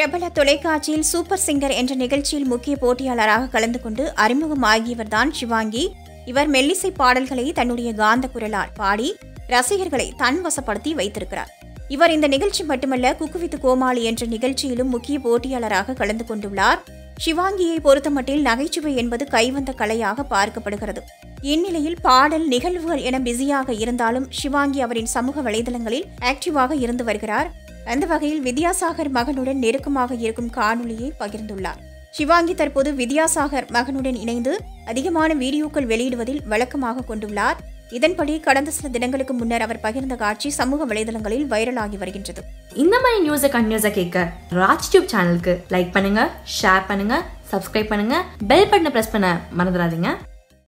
பிரபல தொலைக்காட்சியில் super singer என்ற நிகழ்ச்சியில் முக்கிய போட்டியாளராக கலந்து கொண்டு அறிமுகமாகியவர்தான் சிவாங்கி இவர் மெல்லிசை பாடல்களை தன்னுடைய காந்த குரலால் பாடி ரசிகர்களை தன் வசப்படுத்தி வைத்திருக்கிறார் இவர் இந்த நிகழ்ச்சி மட்டுமல்ல குக்குவித்து கோமாளி என்ற நிகழ்ச்சியிலும் முக்கிய போட்டியாளராக கலந்து கொண்டுள்ளார் சிவாங்கியை பொறுத்தமட்டில் நகைச்சுவை என்பது கைவந்த கலையாக பார்க்கப்படுகிறது இந்நிலையில் பாடல் நிகழ்வுகள் என பிஸியாக இருந்தாலும் சிவாங்கி அவரின் சமூக வலைதளங்களில் ஆக்டிவாக இருந்து வருகிறார் அந்த வகையில் வித்யாசாகர் மகனுடன் நெருக்கமாக இருக்கும் காணொளியை பகிர்ந்துள்ளார் சிவாங்கி தற்போது வித்யாசாகர் மகனுடன் இணைந்து அதிகமான வீடியோக்கள் வெளியிடுவதில் வழக்கமாக கொண்டுள்ளார் இதன்படி கடந்த சில தினங்களுக்கு முன்னர் அவர் பகிர்ந்த காட்சி சமூக வலைதளங்களில் வைரலாகி வருகின்றது இந்த மாதிரி நியூஸை கண்டினியூஸாக கேட்க ராஜ் டியூப் சேனலுக்கு லைக் பண்ணுங்க ஷேர் பண்ணுங்க சப்ஸ்கிரைப் பண்ணுங்க பெல் பட்டனை ப்ரெஸ் பண்ண மறந்துடாதீங்க